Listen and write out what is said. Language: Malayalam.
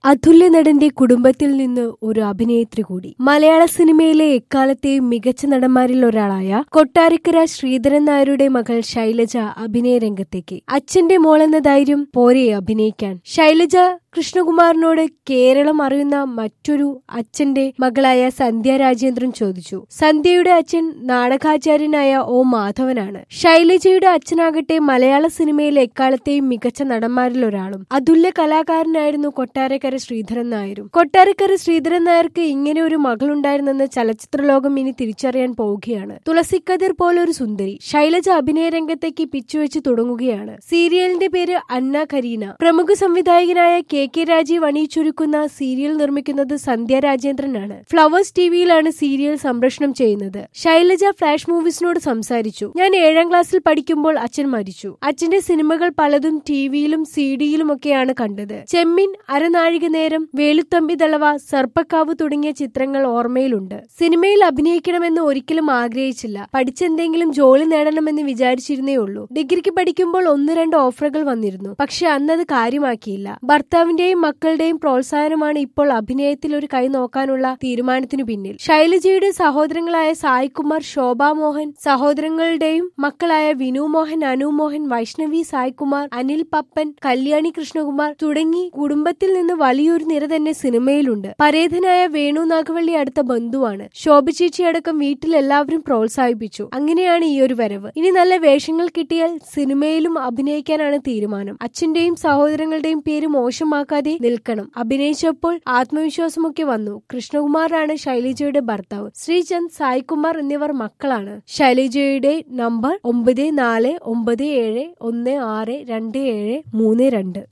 അതുല്യ നടന്റെ കുടുംബത്തിൽ നിന്ന് ഒരു അഭിനേത്രി കൂടി മലയാള സിനിമയിലെ എക്കാലത്തെയും മികച്ച നടന്മാരിൽ ഒരാളായ കൊട്ടാരക്കര ശ്രീധരൻ നായരുടെ മകൾ ശൈലജ അഭിനയ രംഗത്തേക്ക് അച്ഛന്റെ മോളെന്ന ധൈര്യം പോരെ അഭിനയിക്കാൻ ശൈലജ കൃഷ്ണകുമാറിനോട് കേരളം അറിയുന്ന മറ്റൊരു അച്ഛന്റെ മകളായ സന്ധ്യ രാജേന്ദ്രൻ ചോദിച്ചു സന്ധ്യയുടെ അച്ഛൻ നാടകാചാര്യനായ ഒ മാധവനാണ് ശൈലജയുടെ അച്ഛനാകട്ടെ മലയാള സിനിമയിലെ എക്കാലത്തെയും മികച്ച നടന്മാരിൽ ഒരാളും അതുല്യ കലാകാരനായിരുന്നു കൊട്ടാരക്കര ശ്രീധരൻ നായരും കൊട്ടാരക്കര ശ്രീധരൻ നായർക്ക് ഇങ്ങനെ ഒരു മകളുണ്ടായിരുന്നെന്ന് ചലച്ചിത്ര ലോകം ഇനി തിരിച്ചറിയാൻ പോവുകയാണ് തുളസിക്കതിർ പോലൊരു സുന്ദരി ശൈലജ അഭിനയ രംഗത്തേക്ക് പിച്ചുവെച്ച് തുടങ്ങുകയാണ് സീരിയലിന്റെ പേര് അന്ന കരീന പ്രമുഖ സംവിധായകനായ കെ കെ രാജീവ് അണിയിച്ചൊരുക്കുന്ന സീരിയൽ നിർമ്മിക്കുന്നത് സന്ധ്യ രാജേന്ദ്രനാണ് ഫ്ലവേഴ്സ് ടിവിയിലാണ് സീരിയൽ സംപ്രേഷണം ചെയ്യുന്നത് ശൈലജ ഫ്ലാഷ് മൂവീസിനോട് സംസാരിച്ചു ഞാൻ ഏഴാം ക്ലാസ്സിൽ പഠിക്കുമ്പോൾ അച്ഛൻ മരിച്ചു അച്ഛന്റെ സിനിമകൾ പലതും ടിവിയിലും സി ഡിയിലും ഒക്കെയാണ് കണ്ടത് ചെമ്മീൻ അരനാഴിക നേരം വേലുത്തമ്പി ദളവ സർപ്പക്കാവ് തുടങ്ങിയ ചിത്രങ്ങൾ ഓർമ്മയിലുണ്ട് സിനിമയിൽ അഭിനയിക്കണമെന്ന് ഒരിക്കലും ആഗ്രഹിച്ചില്ല പഠിച്ചെന്തെങ്കിലും ജോലി നേടണമെന്ന് വിചാരിച്ചിരുന്നേ ഉള്ളൂ ഡിഗ്രിക്ക് പഠിക്കുമ്പോൾ ഒന്ന് രണ്ട് ഓഫറുകൾ വന്നിരുന്നു പക്ഷെ അന്നത് കാര്യമാക്കിയില്ല ഭർത്താവിന്റെയും മക്കളുടെയും പ്രോത്സാഹനമാണ് ഇപ്പോൾ അഭിനയത്തിൽ ഒരു കൈ നോക്കാനുള്ള തീരുമാനത്തിനു പിന്നിൽ ശൈലജയുടെ സഹോദരങ്ങളായ സായ്കുമാർ ശോഭാ മോഹൻ സഹോദരങ്ങളുടെയും മക്കളായ വിനു മോഹൻ അനു മോഹൻ വൈഷ്ണവി സായ്കുമാർ അനിൽ പപ്പൻ കല്യാണി കൃഷ്ണകുമാർ തുടങ്ങി കുടുംബത്തിൽ നിന്ന് വലിയൊരു നിര തന്നെ സിനിമയിലുണ്ട് പരേതനായ വേണു നാഗവള്ളി അടുത്ത ബന്ധുവാണ് ശോഭ ചേച്ചി അടക്കം വീട്ടിൽ എല്ലാവരും പ്രോത്സാഹിപ്പിച്ചു അങ്ങനെയാണ് ഈ ഒരു വരവ് ഇനി നല്ല വേഷങ്ങൾ കിട്ടിയാൽ സിനിമയിലും അഭിനയിക്കാനാണ് തീരുമാനം അച്ഛന്റെയും സഹോദരങ്ങളുടെയും പേര് മോശമാക്കാതെ നിൽക്കണം അഭിനയിച്ചപ്പോൾ ആത്മവിശ്വാസമൊക്കെ വന്നു കൃഷ്ണകുമാറാണ് ശൈലജയുടെ ഭർത്താവ് ശ്രീചന്ദ് സായ്കുമാർ എന്നിവർ മക്കളാണ് ശൈലജയുടെ നമ്പർ ഒമ്പത് നാല് ഒമ്പത് ഏഴ് ഒന്ന് ആറ് രണ്ട് ഏഴ് മൂന്ന് രണ്ട്